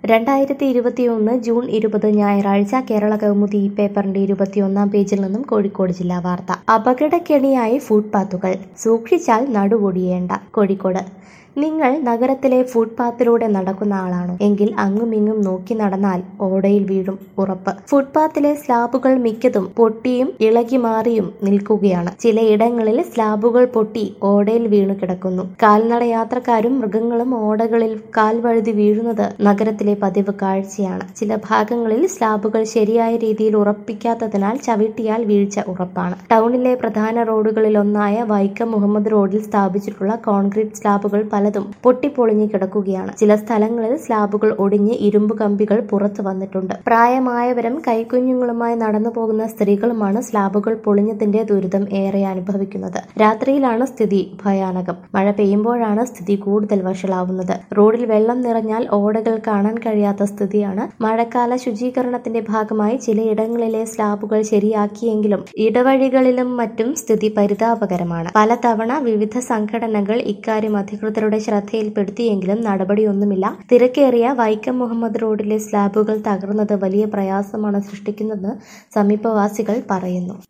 രണ്ടായിരത്തി ഇരുപത്തിയൊന്ന് ജൂൺ ഇരുപത് ഞായറാഴ്ച കേരള കൗമുദി ഈ പേപ്പറിന്റെ ഇരുപത്തിയൊന്നാം പേജിൽ നിന്നും കോഴിക്കോട് ജില്ലാ വാർത്ത അപകടക്കെണിയായി ഫുട്പാത്തുകൾ സൂക്ഷിച്ചാൽ നടുവൊടിയേണ്ട കോഴിക്കോട് നിങ്ങൾ നഗരത്തിലെ ഫുട്പാത്തിലൂടെ നടക്കുന്ന ആളാണോ എങ്കിൽ അങ്ങുമിങ്ങും നോക്കി നടന്നാൽ ഓടയിൽ വീഴും ഉറപ്പ് ഫുട്പാത്തിലെ സ്ലാബുകൾ മിക്കതും പൊട്ടിയും ഇളകി മാറിയും നിൽക്കുകയാണ് ചിലയിടങ്ങളിൽ സ്ലാബുകൾ പൊട്ടി ഓടയിൽ വീണു കിടക്കുന്നു കാൽനട യാത്രക്കാരും മൃഗങ്ങളും ഓടകളിൽ കാൽ വഴുതി വീഴുന്നത് നഗരത്തിലെ പതിവ് കാഴ്ചയാണ് ചില ഭാഗങ്ങളിൽ സ്ലാബുകൾ ശരിയായ രീതിയിൽ ഉറപ്പിക്കാത്തതിനാൽ ചവിട്ടിയാൽ വീഴ്ച ഉറപ്പാണ് ടൗണിലെ പ്രധാന റോഡുകളിലൊന്നായ വൈക്കം മുഹമ്മദ് റോഡിൽ സ്ഥാപിച്ചിട്ടുള്ള കോൺക്രീറ്റ് സ്ലാബുകൾ പലതും പൊട്ടിപ്പൊളിഞ്ഞു കിടക്കുകയാണ് ചില സ്ഥലങ്ങളിൽ സ്ലാബുകൾ ഒടിഞ്ഞ് ഇരുമ്പ് കമ്പികൾ പുറത്തു വന്നിട്ടുണ്ട് പ്രായമായവരും കൈക്കുഞ്ഞുങ്ങളുമായി നടന്നു പോകുന്ന സ്ത്രീകളുമാണ് സ്ലാബുകൾ പൊളിഞ്ഞതിന്റെ ദുരിതം ഏറെ അനുഭവിക്കുന്നത് രാത്രിയിലാണ് സ്ഥിതി ഭയാനകം മഴ പെയ്യുമ്പോഴാണ് സ്ഥിതി കൂടുതൽ വഷളാവുന്നത് റോഡിൽ വെള്ളം നിറഞ്ഞാൽ ഓടകൾ കാണാൻ കഴിയാത്ത സ്ഥിതിയാണ് മഴക്കാല ശുചീകരണത്തിന്റെ ഭാഗമായി ചിലയിടങ്ങളിലെ സ്ലാബുകൾ ശരിയാക്കിയെങ്കിലും ഇടവഴികളിലും മറ്റും സ്ഥിതി പരിതാപകരമാണ് പലതവണ വിവിധ സംഘടനകൾ ഇക്കാര്യം അധികൃതരുടെ ശ്രദ്ധയിൽപ്പെടുത്തിയെങ്കിലും നടപടിയൊന്നുമില്ല തിരക്കേറിയ വൈക്കം മുഹമ്മദ് റോഡിലെ സ്ലാബുകൾ തകർന്നത് വലിയ പ്രയാസമാണ് സൃഷ്ടിക്കുന്നതെന്ന് സമീപവാസികൾ പറയുന്നു